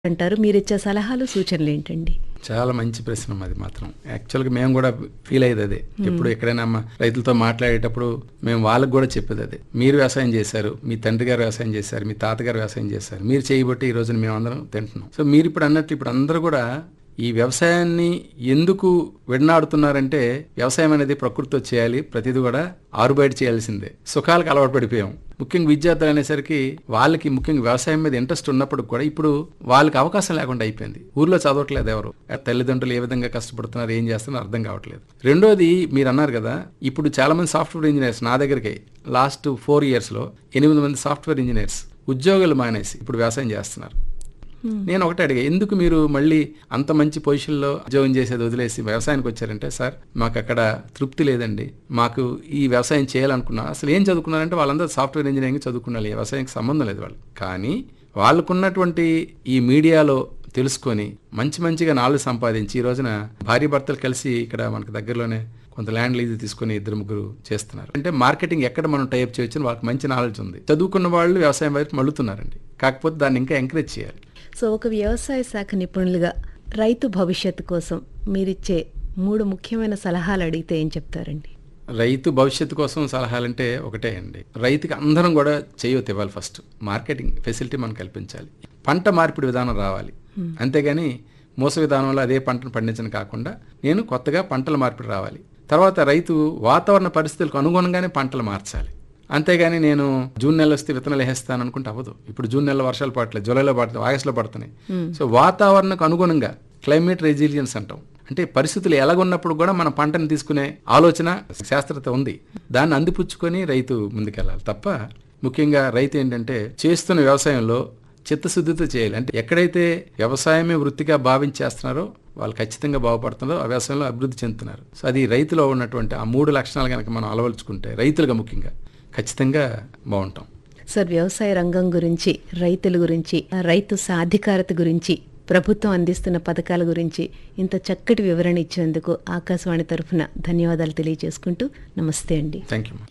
అంటారు మీరిచ్చే సలహాలు సూచనలు ఏంటండి చాలా మంచి ప్రశ్న అది మాత్రం యాక్చువల్గా మేము కూడా ఫీల్ అయ్యేది అదే ఎప్పుడు ఎక్కడైనా మా రైతులతో మాట్లాడేటప్పుడు మేము వాళ్ళకి కూడా చెప్పేది అదే మీరు వ్యవసాయం చేశారు మీ తండ్రి గారు వ్యవసాయం చేశారు మీ తాతగారు వ్యవసాయం చేశారు మీరు చేయబట్టి ఈ రోజున మేము అందరం తింటున్నాం సో మీరు ఇప్పుడు అన్నట్టు ఇప్పుడు అందరూ కూడా ఈ వ్యవసాయాన్ని ఎందుకు విడనాడుతున్నారంటే వ్యవసాయం అనేది ప్రకృతితో చేయాలి ప్రతిదీ కూడా ఆరుబయట చేయాల్సిందే సుఖాలకు అలవాటు పడిపోయాం ముఖ్యంగా విద్యార్థులు అనేసరికి వాళ్ళకి ముఖ్యంగా వ్యవసాయం మీద ఇంట్రెస్ట్ ఉన్నప్పుడు కూడా ఇప్పుడు వాళ్ళకి అవకాశం లేకుండా అయిపోయింది ఊర్లో చదవట్లేదు ఎవరు తల్లిదండ్రులు ఏ విధంగా కష్టపడుతున్నారు ఏం చేస్తున్నారు అర్థం కావట్లేదు రెండోది మీరు అన్నారు కదా ఇప్పుడు చాలా మంది సాఫ్ట్వేర్ ఇంజనీర్స్ నా దగ్గరికి లాస్ట్ ఫోర్ ఇయర్స్ లో ఎనిమిది మంది సాఫ్ట్వేర్ ఇంజనీర్స్ ఉద్యోగాలు మానేసి ఇప్పుడు వ్యవసాయం చేస్తున్నారు నేను ఒకటే అడిగా ఎందుకు మీరు మళ్ళీ అంత మంచి పొజిషన్లో ఉద్యోగం చేసేది వదిలేసి వ్యవసాయానికి వచ్చారంటే సార్ మాకు అక్కడ తృప్తి లేదండి మాకు ఈ వ్యవసాయం చేయాలనుకున్నా అసలు ఏం చదువుకున్నారంటే వాళ్ళందరూ సాఫ్ట్వేర్ ఇంజనీరింగ్ చదువుకున్నారు ఈ వ్యవసాయానికి సంబంధం లేదు వాళ్ళు కానీ వాళ్ళకున్నటువంటి ఈ మీడియాలో తెలుసుకొని మంచి మంచిగా నాలుగు సంపాదించి ఈ రోజున భార్య భర్తలు కలిసి ఇక్కడ మనకు దగ్గరలోనే కొంత ల్యాండ్ లీజ్ తీసుకొని ఇద్దరు ముగ్గురు చేస్తున్నారు అంటే మార్కెటింగ్ ఎక్కడ మనం టైప్ చేయొచ్చు వాళ్ళకి మంచి నాలెడ్జ్ ఉంది చదువుకున్న వాళ్ళు వ్యవసాయం వైపు మళ్ళుతున్నారండి కాకపోతే దాన్ని ఇంకా ఎంకరేజ్ చేయాలి సో ఒక వ్యవసాయ శాఖ నిపుణులుగా రైతు భవిష్యత్తు కోసం మీరిచ్చే మూడు ముఖ్యమైన సలహాలు అడిగితే ఏం చెప్తారండి రైతు భవిష్యత్తు కోసం సలహాలంటే ఒకటే అండి రైతుకి అందరం కూడా చేయొద్దు ఇవ్వాలి ఫస్ట్ మార్కెటింగ్ ఫెసిలిటీ మనం కల్పించాలి పంట మార్పిడి విధానం రావాలి అంతేగాని మోస విధానంలో అదే పంటను పండించడం కాకుండా నేను కొత్తగా పంటల మార్పిడి రావాలి తర్వాత రైతు వాతావరణ పరిస్థితులకు అనుగుణంగానే పంటలు మార్చాలి అంతేగాని నేను జూన్ నెల వస్తే విత్తనాలు వేస్తాను అనుకుంటే అవ్వదు ఇప్పుడు జూన్ నెలలో వర్షాలు పడట్లేదు జూలైలో పడుతుంది ఆగస్టులో పడుతున్నాయి సో వాతావరణకు అనుగుణంగా క్లైమేట్ రెసిలియన్స్ అంటాం అంటే పరిస్థితులు ఎలాగున్నప్పుడు కూడా మన పంటను తీసుకునే ఆలోచన శాస్త్రత ఉంది దాన్ని అందిపుచ్చుకొని రైతు ముందుకెళ్ళాలి తప్ప ముఖ్యంగా రైతు ఏంటంటే చేస్తున్న వ్యవసాయంలో చిత్తశుద్ధితో చేయాలి అంటే ఎక్కడైతే వ్యవసాయమే వృత్తిగా భావించేస్తున్నారో వాళ్ళు ఖచ్చితంగా బాగుపడుతున్నారో ఆ వ్యవసాయంలో అభివృద్ధి చెందుతున్నారు సో అది రైతులో ఉన్నటువంటి ఆ మూడు లక్షణాలు కనుక మనం అలవలుచుకుంటే రైతులుగా ముఖ్యంగా ఖచ్చితంగా బాగుంటాం సార్ వ్యవసాయ రంగం గురించి రైతుల గురించి రైతు సాధికారత గురించి ప్రభుత్వం అందిస్తున్న పథకాల గురించి ఇంత చక్కటి వివరణ ఇచ్చినందుకు ఆకాశవాణి తరఫున ధన్యవాదాలు తెలియజేసుకుంటూ నమస్తే అండి థ్యాంక్ యూ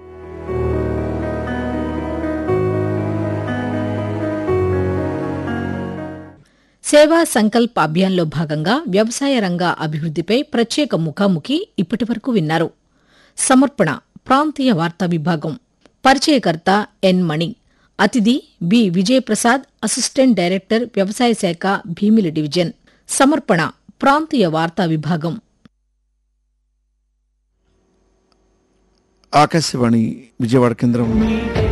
సేవా సంకల్ప్ అభియాన్లో భాగంగా వ్యవసాయ రంగ అభివృద్దిపై ప్రత్యేక ముఖాముఖి ఇప్పటివరకు విన్నారు సమర్పణ ప్రాంతీయ వార్తా విభాగం పరిచయకర్త ఎన్ మణి అతిథి బి విజయప్రసాద్ అసిస్టెంట్ డైరెక్టర్ వ్యవసాయ శాఖ భీమిలి డివిజన్ సమర్పణ ప్రాంతీయ వార్తా విభాగం ఆకాశవాణి విజయవాడ కేంద్రం